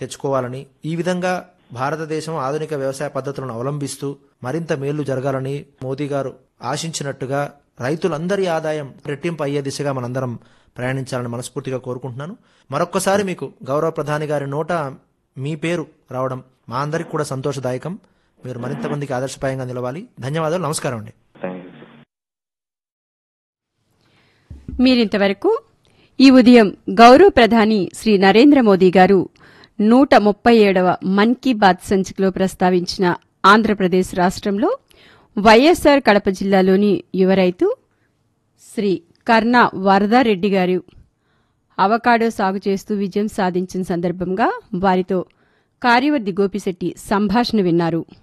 తెచ్చుకోవాలని ఈ విధంగా భారతదేశం ఆధునిక వ్యవసాయ పద్ధతులను అవలంబిస్తూ మరింత మేళ్లు జరగాలని మోదీ గారు ఆశించినట్టుగా రైతులందరి ఆదాయం రెట్టింపు అయ్యే దిశగా మనందరం ప్రయాణించాలని మనస్ఫూర్తిగా కోరుకుంటున్నాను మరొక్కసారి మీకు గౌరవ ప్రధాని గారి నోట మీ పేరు రావడం మా అందరికి కూడా సంతోషదాయకం మీరు మరింత మందికి ఆదర్శప్రాయంగా నిలవాలి ధన్యవాదాలు నమస్కారం అండి థ్యాంక్ యూ సార్ మీరింతవరకు ఈ ఉదయం గౌరవ ప్రధాని శ్రీ నరేంద్ర మోదీ గారు నూట ముప్పై ఏడవ మన్ కీ బాత్ సంచికలో ప్రస్తావించిన ఆంధ్రప్రదేశ్ రాష్ట్రంలో వైఎస్సార్ కడప జిల్లాలోని యువ రైతు శ్రీ కర్ణ వరదారెడ్డి గారు అవకాడో సాగు చేస్తూ విజయం సాధించిన సందర్భంగా వారితో కార్యవర్ది గోపిశెట్టి సంభాషణ విన్నారు